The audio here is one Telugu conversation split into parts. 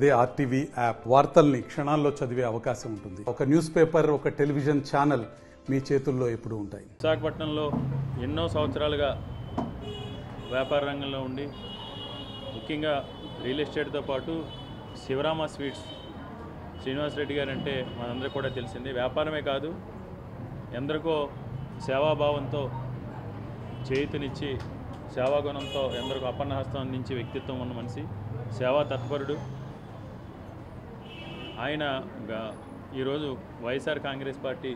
అదే ఆర్టీవీ యాప్ వార్తల్ని క్షణాల్లో చదివే అవకాశం ఉంటుంది ఒక న్యూస్ పేపర్ ఒక టెలివిజన్ ఛానల్ మీ చేతుల్లో ఎప్పుడూ ఉంటాయి విశాఖపట్నంలో ఎన్నో సంవత్సరాలుగా వ్యాపార రంగంలో ఉండి ముఖ్యంగా రియల్ ఎస్టేట్తో పాటు శివరామ స్వీట్స్ శ్రీనివాస్ రెడ్డి గారు అంటే మనందరికీ కూడా తెలిసింది వ్యాపారమే కాదు ఎందరికో సేవాభావంతో చేయుతనిచ్చి సేవాగుణంతో ఎందరికో అపన్నహస్తం అందించే వ్యక్తిత్వం ఉన్న మనిషి సేవా తత్పరుడు ఆయన గ- ఈరోజు వైఎస్ఆర్ కాంగ్రెస్ పార్టీ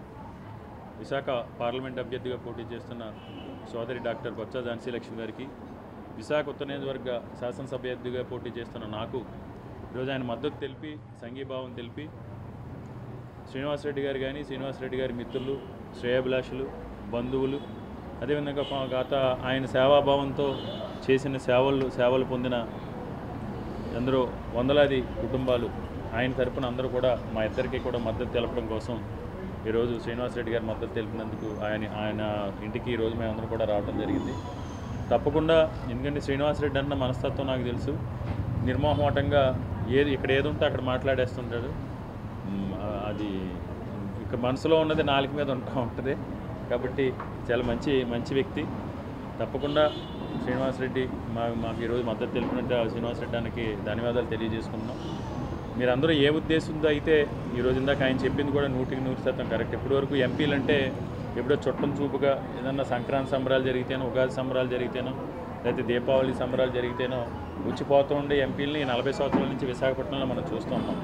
విశాఖ పార్లమెంట్ అభ్యర్థిగా పోటీ చేస్తున్న సోదరి డాక్టర్ బొత్స ఝాన్సీ లక్ష్మి గారికి విశాఖ ఉత్తర నియోజకవర్గ శాసనసభ అభ్యర్థిగా పోటీ చేస్తున్న నాకు ఈరోజు ఆయన మద్దతు తెలిపి సంఘీభావం తెలిపి శ్రీనివాసరెడ్డి గారు కానీ శ్రీనివాసరెడ్డి గారి మిత్రులు శ్రేయాభిలాషులు బంధువులు అదేవిధంగా ప- గత ఆయన సేవాభావంతో చేసిన సేవలు సేవలు పొందిన ఎందరో వందలాది కుటుంబాలు ఆయన తరపున అందరూ కూడా మా ఇద్దరికి కూడా మద్దతు తెలపడం కోసం ఈరోజు శ్రీనివాసరెడ్డి గారి మద్దతు తెలిపినందుకు ఆయన ఆయన ఇంటికి ఈరోజు మేమందరం కూడా రావడం జరిగింది తప్పకుండా ఎందుకంటే శ్రీనివాసరెడ్డి అన్న మనస్తత్వం నాకు తెలుసు నిర్మోహమాటంగా ఏది ఇక్కడ ఏది ఉంటే అక్కడ మాట్లాడేస్తుంటాడు మ్, అది ఇక మనసులో ఉన్నది నాలుగు మీద ఉంటా ఉంటుంది కాబట్టి చాలా మంచి మంచి వ్యక్తి తప్పకుండా శ్రీనివాసరెడ్డి మా మాకు ఈరోజు మద్దతు తెలిపినట్టు ఆ శ్రీనివాసరెడ్డి అన్నకి ధన్యవాదాలు తెలియజేసుకున్నాం మీరందరూ ఏ ఉద్దేశంతో అయితే ఈరోజు ఇందాక ఆయన చెప్పింది కూడా నూటికి నూరు శాతం కరెక్ట్ ఇప్పటివరకు ఎంపీలు అంటే ఎప్పుడో చుట్టం చూపుగా ఏదన్నా సంక్రాంతి సంబరాలు జరిగితేనో ఉగాది సంబరాలు జరిగితేనో లేకపోతే దీపావళి సంబరాలు జరిగితేనో వచ్చిపోతూ ఉండే ఎంపీలని నలభై సంవత్సరాల నుంచి విశాఖపట్నంలో మనం చూస్తూ ఉన్నాం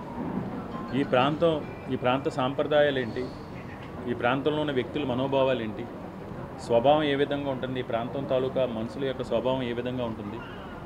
ఈ ప్రాంతం ఈ ప్రాంత సాంప్రదాయాలు ఏంటి ఈ ప్రాంతంలో ఉన్న వ్యక్తుల మనోభావాలు ఏంటి స్వభావం ఏ విధంగా ఉంటుంది ఈ ప్రాంతం తాలూకా మనుషుల యొక్క స్వభావం ఏ విధంగా ఉంటుంది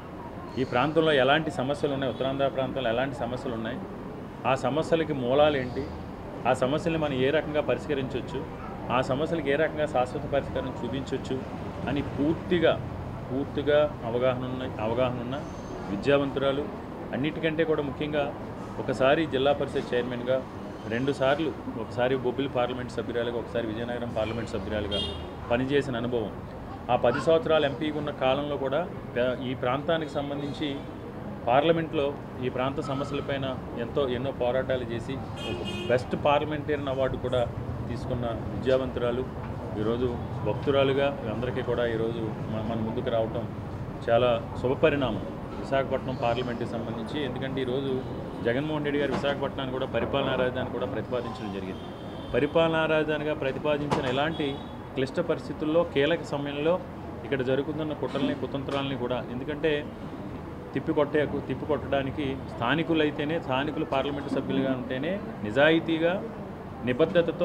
ఈ ప్రాంతంలో ఎలాంటి సమస్యలు ఉన్నాయి ఉత్తరాంధ్ర ప్రాంతంలో ఎలాంటి సమస్యలు ఉన్నాయి ఆ సమస్యలకి మూలాలు ఏంటి ఆ సమస్యల్ని మనం ఏ రకంగా పరిష్కరించవచ్చు ఆ సమస్యలకు ఏ రకంగా శాశ్వత పరిష్కారం చూపించవచ్చు అని పూర్తిగా పూర్తిగా అవగాహన ఉన్న అవగాహన ఉన్న విద్యావంతురాలు అన్నిటికంటే కూడా ముఖ్యంగా ఒకసారి జిల్లా పరిషత్ చైర్మన్గా రెండు సార్లు ఒకసారి బొబ్బిలి పార్లమెంట్ సభ్యురాలుగా ఒకసారి విజయనగరం పార్లమెంట్ సభ్యురాలుగా పనిచేసిన అనుభవం ఆ పది సంవత్సరాలు ఎంపీగా ఉన్న కాలంలో కూడా పే- ఈ ప్రాంతానికి సంబంధించి పార్లమెంట్లో ఈ ప్రాంత సమస్యలపైన ఎంతో ఎన్నో పోరాటాలు చేసి ఒక బెస్ట్ పార్లమెంటేరియన్ అవార్డు కూడా తీసుకున్న విద్యావంతురాలు ఈరోజు భక్తురాలుగా అందరికీ కూడా ఈరోజు మన మన ముందుకు రావటం చాలా శుభపరిణామం విశాఖపట్నం పార్లమెంట్కి సంబంధించి ఎందుకంటే ఈరోజు జగన్మోహన్ రెడ్డి గారు విశాఖపట్నాన్ని కూడా పరిపాలనా రాజధాని కూడా ప్రతిపాదించడం జరిగింది పరిపాలనా రాజధానిగా ప్రతిపాదించిన ఎలాంటి క్లిష్ట పరిస్థితుల్లో కీలక సమయంలో ఇక్కడ జరుగుతున్న కుట్రల్ని కుతంత్రాలని కూడా ఎందుకంటే తిప్పికొట్టే తిప్పికొట్టడానికి స్థానికులైతేనే స్థానికులు పార్లమెంటు సభ్యులుగా ఉంటేనే నిజాయితీగా నిబద్ధతతో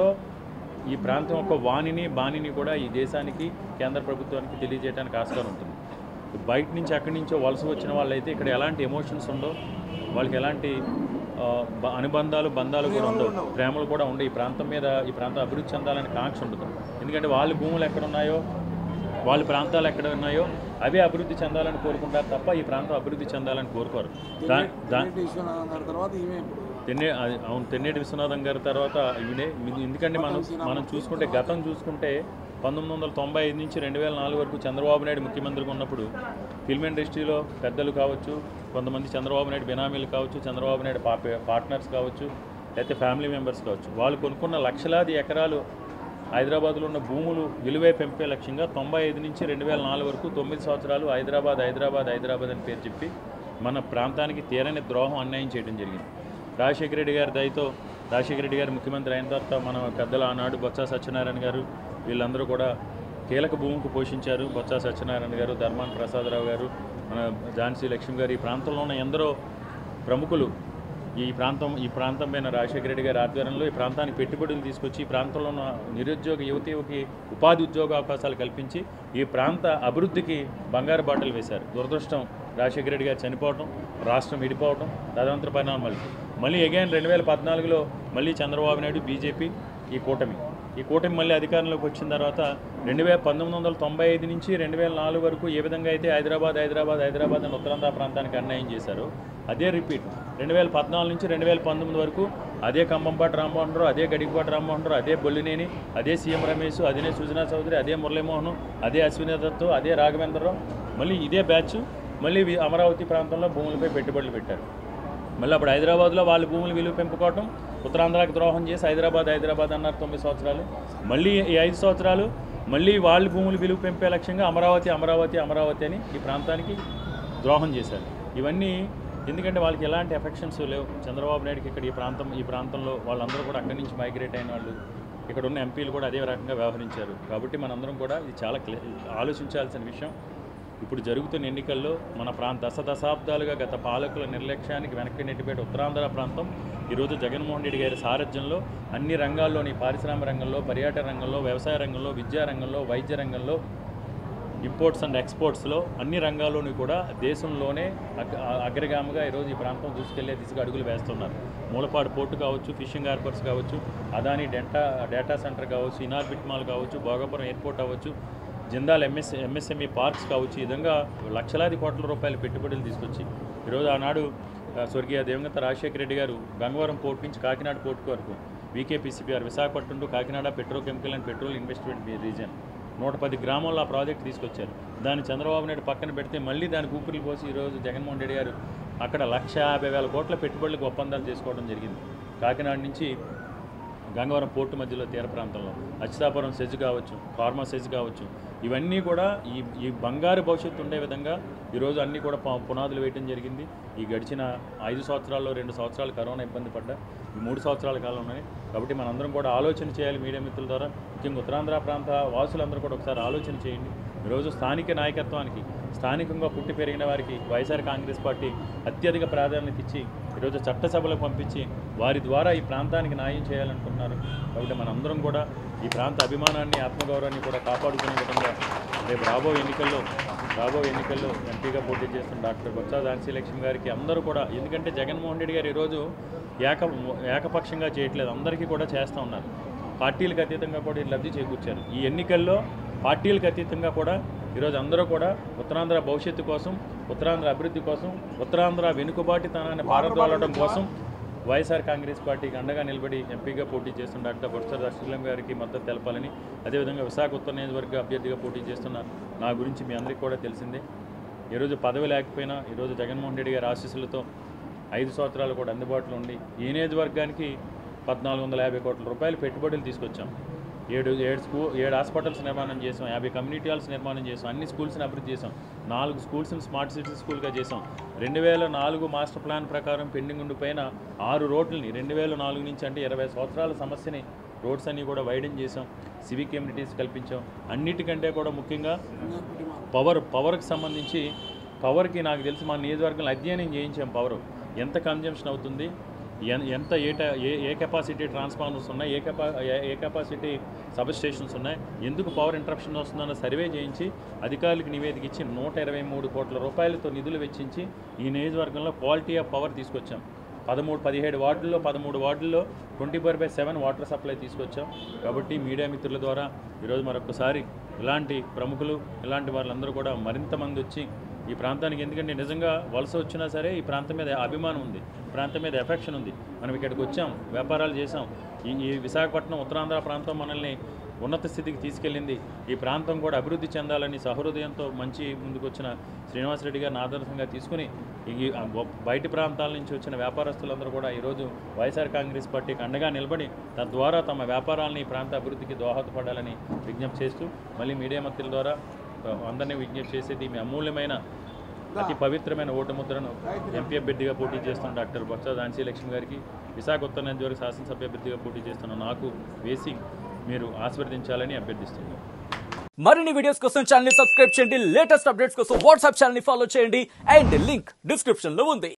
ఈ ప్రాంతం యొక్క వాణిని బాణిని కూడా ఈ దేశానికి కేంద్ర ప్రభుత్వానికి తెలియజేయడానికి ఆస్కారం ఉంటుంది బయట నుంచి అక్కడి నుంచో వలస వచ్చిన వాళ్ళైతే ఇక్కడ ఎలాంటి ఎమోషన్స్ ఉండవు వాళ్ళకి ఎలాంటి ఆ, బ- అనుబంధాలు బంధాలు కూడా ఉండవు ప్రేమలు కూడా ఉండవు ఈ ప్రాంతం మీద ఈ ప్రాంతం అభివృద్ధి చెందాలని కాంక్ష ఉండదు ఎందుకంటే వాళ్ళ భూములు ఎక్కడ ఉన్నాయో వాళ్ళ ప్రాంతాలు ఎక్కడ ఉన్నాయో అవే అభివృద్ధి చెందాలని కోరుకుంటారు తప్ప ఈ ప్రాంతం అభివృద్ధి చెందాలని కోరుకోరు దా దా తెన్నేటి విశ్వనాథం గారి తర్వాత ఈమె ఇప్పుడు తెన్నే అది అవును తెన్నేటి విశ్వనాథం గారి తర్వాత ఈయనే ఇది- ఎందుకంటే మనం మనం చూసుకుంటే గతం చూసుకుంటే పంతొమ్మిది వందల తొంభై ఐదు నుంచి రెండు వేల నాలుగు వరకు చంద్రబాబు నాయుడు ముఖ్యమంత్రిగా ఉన్నప్పుడు ఫిల్మ్ ఇండస్ట్రీలో పెద్దలు కావచ్చు కొంతమంది చంద్రబాబు నాయుడు బినామీలు కావచ్చు చంద్రబాబు నాయుడు పాప పార్ట్నర్స్ కావచ్చు లేకపోతే ఫ్యామిలీ మెంబర్స్ కావచ్చు వాళ్ళు కొనుక్కున్న లక్షలాది ఎకరాలు హైదరాబాద్లో ఉన్న భూములు విలువే పెంపే లక్ష్యంగా తొంభై ఐదు నుంచి రెండు వేల నాలుగు వరకు తొమ్మిది సంవత్సరాలు హైదరాబాద్ హైదరాబాద్ హైదరాబాద్ అని పేరు చెప్పి మన ప్రాంతానికి తీరని ద్రోహం అన్యాయం చేయడం జరిగింది రాజశేఖర రెడ్డి గారి దయతో రాజశేఖర రెడ్డి గారు ముఖ్యమంత్రి అయిన తర్వాత మన పెద్దలు ఆనాడు బొత్స సత్యనారాయణ గారు వీళ్ళందరూ కూడా కీలక భూమికి పోషించారు బొత్స సత్యనారాయణ గారు ధర్మాన ప్రసాదరావు గారు మన ఝాన్సీ లక్ష్మి గారు ఈ ప్రాంతంలో ఉన్న ఎందరో ప్రముఖులు ఈ ప్రాంతం ఈ ప్రాంతం పైన రాజశేఖర రెడ్డి గారి ఆధ్వర్యంలో ఈ ప్రాంతానికి పెట్టుబడులు తీసుకొచ్చి ఈ ప్రాంతంలో ఉన్న నిరుద్యోగ యువతీయువకి ఉపాధి ఉద్యోగ అవకాశాలు కల్పించి ఈ ప్రాంత అభివృద్ధికి బంగారు బాటలు వేశారు దురదృష్టం రాజశేఖర రెడ్డి గారు చనిపోవడం రాష్ట్రం విడిపోవడం తదనంతర పరిణామాలు మళ్ళీ అగైన్ రెండు వేల పద్నాలుగులో మళ్ళీ చంద్రబాబు నాయుడు బీజేపీ ఈ కూటమి ఈ కూటమి మళ్ళీ అధికారంలోకి వచ్చిన తర్వాత రెండు వేల పంతొమ్మిది వందల తొంభై ఐదు నుంచి రెండు వేల నాలుగు వరకు ఏ విధంగా అయితే హైదరాబాద్ హైదరాబాద్ హైదరాబాద్ అని ఉత్తరాంధ్ర ప్రాంతానికి అన్యాయం చేశారో అదే రిపీట్ రెండు వేల పద్నాలుగు నుంచి రెండు వేల పంతొమ్మిది వరకు అదే కంబంపాటి రామ్మోహన్ రావు అదే గడిపాటి రామ్మోహన్ రావు అదే బొల్లినేని అదే సీఎం రమేష్ అదే సుజనా చౌదరి అదే మురళీమోహన్ అదే అశ్విని దత్ అదే రాఘవేంద్రరావు మళ్ళీ ఇదే బ్యాచ్ మళ్ళీ వి- అమరావతి ప్రాంతంలో భూములపై పెట్టుబడులు పెట్టారు మళ్ళీ అప్పుడు హైదరాబాద్లో వాళ్ళ భూములు విలువ పెంపుకోవటం ఉత్తరాంధ్రాకి ద్రోహం చేసి హైదరాబాద్ హైదరాబాద్ అన్నారు తొమ్మిది సంవత్సరాలు మళ్ళీ ఈ ఐదు సంవత్సరాలు మళ్ళీ వాళ్ళ భూములు విలువ పెంపే లక్ష్యంగా అమరావతి అమరావతి అమరావతి అని ఈ ప్రాంతానికి ద్రోహం చేశారు ఇవన్నీ ఎందుకంటే వాళ్ళకి ఎలాంటి ఎఫెక్షన్స్ లేవు చంద్రబాబు నాయుడుకి ఇక్కడ ఈ ప్రాంతం ఈ ప్రాంతంలో వాళ్ళందరూ కూడా అక్కడి నుంచి మైగ్రేట్ అయిన వాళ్ళు ఇక్కడ ఉన్న ఎంపీలు కూడా అదే రకంగా వ్యవహరించారు కాబట్టి మనందరం కూడా ఇది చాలా క్లి- ఆలోచించాల్సిన విషయం ఇప్పుడు జరుగుతున్న ఎన్నికల్లో మన ప్రాంత దశ దశాబ్దాలుగా గత పాలకుల నిర్లక్ష్యానికి వెనక్కి నెట్టిపేట ఉత్తరాంధ్ర ప్రాంతం ఈరోజు జగన్మోహన్ రెడ్డి గారి సారథ్యంలో అన్ని రంగాల్లోని పారిశ్రామిక రంగంలో పర్యాటక రంగంలో వ్యవసాయ రంగంలో విద్యా రంగంలో వైద్య రంగంలో ఇంపోర్ట్స్ అండ్ ఎక్స్పోర్ట్స్లో అన్ని రంగాల్లోనూ కూడా దేశంలోనే అగ- అగ్రగామిగా ఈరోజు ఈ ప్రాంతం దూసుకెళ్లే దిశగా అడుగులు వేస్తున్నారు మూలపాడు పోర్టు కావచ్చు ఫిషింగ్ హార్బర్స్ కావచ్చు అదాని డెంటా డేటా సెంటర్ కావచ్చు ఇనార్బిట్ మాల్ కావచ్చు భోగాపురం ఎయిర్పోర్ట్ అవ్వచ్చు జిందాల్ ఎంఎస్ ఎంఎస్ఎంఈ పార్క్స్ కావచ్చు ఈ విధంగా లక్షలాది కోట్ల రూపాయల పెట్టుబడులు తీసుకొచ్చి ఈరోజు ఆనాడు ఆ, స్వర్గీయ దివంగత రాజశేఖర రెడ్డి గారు గంగవరం పోర్ట్ నుంచి కాకినాడ పోర్టు వరకు VKPCPR Visakhapatnam to Kakinada petrochemical and petrol investment region నూట పది గ్రామాల్లో ఆ ప్రాజెక్ట్ తీసుకొచ్చారు దాన్ని చంద్రబాబు నాయుడు పక్కన పెడితే మళ్ళీ దానికి ఊపిరి పోసి ఈరోజు జగన్మోహన్ రెడ్డి గారు అక్కడ లక్ష యాభై వేల కోట్ల పెట్టుబడులకు ఒప్పందాలు చేసుకోవడం జరిగింది కాకినాడ నుంచి గంగవరం పోర్టు మధ్యలో తీర ప్రాంతంలో అచ్యుతాపురం సెజ్ కావచ్చు ఫార్మా సెజ్ కావచ్చు ఇవన్నీ కూడా ఈ ఈ బంగారు భవిష్యత్తు ఉండే విధంగా ఈరోజు అన్నీ కూడా పు- పునాదులు వేయడం జరిగింది ఈ గడిచిన ఐదు సంవత్సరాల్లో రెండు సంవత్సరాలు కరోనా ఇబ్బంది పడ్డా ఈ మూడు సంవత్సరాల కాలం ఉన్నాయి కాబట్టి మనందరం కూడా ఆలోచన చేయాలి మీడియా మిత్రుల ద్వారా ముఖ్యంగా ఉత్తరాంధ్ర ప్రాంత వాసులందరూ కూడా ఒకసారి ఆలోచన చేయండి ఈరోజు స్థానిక నాయకత్వానికి స్థానికంగా పుట్టి పెరిగిన వారికి వైఎస్ఆర్ కాంగ్రెస్ పార్టీ అత్యధిక ప్రాధాన్యత ఇచ్చి ఈరోజు చట్టసభలకు పంపించి వారి ద్వారా ఈ ప్రాంతానికి న్యాయం చేయాలనుకుంటున్నారు కాబట్టి మనందరం కూడా ఈ ప్రాంత అభిమానాన్ని ఆత్మగౌరవాన్ని కూడా కాపాడుకునే విధంగా రేపు రాబో ఎన్నికల్లో రాబో ఎన్నికల్లో ఎంపీగా పోటీ చేస్తున్న డాక్టర్ బొత్స ఝాన్సీ లక్ష్మి గారికి అందరూ కూడా ఎందుకంటే జగన్మోహన్ రెడ్డి గారు ఈరోజు ఏక ఏకపక్షంగా చేయట్లేదు అందరికీ కూడా చేస్తూ ఉన్నారు పార్టీలకు అతీతంగా కూడా ఈ లబ్ధి చేకూర్చారు ఈ ఎన్నికల్లో పార్టీలకు అతీతంగా కూడా ఈరోజు అందరూ కూడా ఉత్తరాంధ్ర భవిష్యత్తు కోసం ఉత్తరాంధ్ర అభివృద్ధి కోసం ఉత్తరాంధ్ర వెనుకబాటుతనాన్ని పారద్రోలడం కోసం వైఎస్ఆర్ కాంగ్రెస్ పార్టీకి అండగా నిలబడి ఎంపీగా పోటీ చేస్తున్న డాక్టర్ బొత్స దర్శనం గారికి మద్దతు తెలపాలని అదేవిధంగా విశాఖ ఉత్తర నియోజకవర్గ అభ్యర్థిగా పోటీ చేస్తున్న నా గురించి మీ అందరికీ కూడా తెలిసిందే ఈరోజు పదవి లేకపోయినా ఈరోజు జగన్మోహన్ రెడ్డి గారి ఆశీస్సులతో ఐదు సంవత్సరాలు కూడా అందుబాటులో ఉండి ఈ నియోజకవర్గానికి పద్నాలుగు వందల యాభై కోట్ల రూపాయలు పెట్టుబడులు తీసుకొచ్చాం ఏడు ఏడు స్కూ ఏడు హాస్పిటల్స్ నిర్మాణం చేసాం యాభై కమ్యూనిటీ హాల్స్ నిర్మాణం చేసాం అన్ని స్కూల్స్ని అభివృద్ధి చేసాం నాలుగు స్కూల్స్ని స్మార్ట్ సిటీ స్కూల్గా చేసాం రెండు వేల నాలుగు మాస్టర్ ప్లాన్ ప్రకారం పెండింగ్ ఉండిపోయిన ఆరు రోడ్లని రెండు వేల నాలుగు నుంచి అంటే ఇరవై సంవత్సరాల సమస్యని రోడ్స్ అన్నీ కూడా వైడెన్ చేసాం సివిక్ కమ్యూనిటీస్ కల్పించాం అన్నిటికంటే కూడా ముఖ్యంగా పవర్ పవర్కి సంబంధించి పవర్కి నాకు తెలిసి మా నియోజకవర్గంలో అధ్యయనం చేయించాం పవర్ ఎంత కన్జంప్షన్ అవుతుంది ఎన్- ఎంత ఏ ట- ఏ ఏ కెపాసిటీ ట్రాన్స్ఫార్మర్స్ ఉన్నాయి ఏ కెపా ఏ- ఏ కెపాసిటీ సబ్ స్టేషన్స్ ఉన్నాయి ఎందుకు పవర్ ఇంటరప్షన్ వస్తుందన్న సర్వే చేయించి అధికారులకు నివేదిక ఇచ్చి నూట ఇరవై మూడు కోట్ల రూపాయలతో నిధులు వెచ్చించి ఈ నియోజకవర్గంలో క్వాలిటీ ఆఫ్ పవర్ తీసుకొచ్చాం పదమూడు పదిహేడు వార్డుల్లో పదమూడు వార్డుల్లో twenty four by seven water supply తీసుకొచ్చాం కాబట్టి మీడియా మిత్రుల ద్వారా ఈరోజు మరొకసారి ఇలాంటి ప్రముఖులు ఇలాంటి వాళ్ళందరూ కూడా మరింత మంది వచ్చి ఈ ప్రాంతానికి ఎందుకంటే నిజంగా వలస వచ్చినా సరే ఈ ప్రాంతం మీద అభిమానం ఉంది ఈ ప్రాంతం మీద ఎఫెక్షన్ ఉంది మనం ఇక్కడికి వచ్చాం వ్యాపారాలు చేసాం ఈ ఈ విశాఖపట్నం ఉత్తరాంధ్ర ప్రాంతం మనల్ని ఉన్నత స్థితికి తీసుకెళ్ళింది ఈ ప్రాంతం కూడా అభివృద్ధి చెందాలని సహృదయంతో మంచి ముందుకు వచ్చిన శ్రీనివాసరెడ్డి గారిని ఆదర్శంగా తీసుకుని ఈ ఆ బ- బయటి ప్రాంతాల నుంచి వచ్చిన వ్యాపారస్తులందరూ కూడా ఈరోజు వైఎస్ఆర్ కాంగ్రెస్ పార్టీకి అండగా నిలబడి తద్వారా తమ వ్యాపారాలని ఈ ప్రాంత అభివృద్ధికి దోహదపడాలని విజ్ఞప్తి చేస్తూ మళ్ళీ మీడియా మంత్రుల ద్వారా ఆ, అందరినీ విజ్ఞప్తి చేసేది మీ అమూల్యమైన అతి పవిత్రమైన ఓటు ముద్రను ఎంపీ అభ్యర్థిగా పోటీ చేస్తున్న డాక్టర్ బొత్స ఝాన్సీ లక్ష్మి గారికి విశాఖ ఉత్తర నియోజకవర్గ శాసనసభ్య అభ్యర్థిగా పోటీ చేస్తున్న నాకు వేసి మీరు ఆశీర్వదించాలని అభ్యర్థిస్తున్నాను మరిన్ని వీడియోస్ కోసం ఛానల్ ని సబ్స్క్రైబ్ చేయండి లేటెస్ట్ అప్డేట్స్ కోసం వాట్సాప్ ఛానల్ ని ఫాలో చేయండి అండ్ లింక్ డిస్క్రిప్షన్ లో ఉంది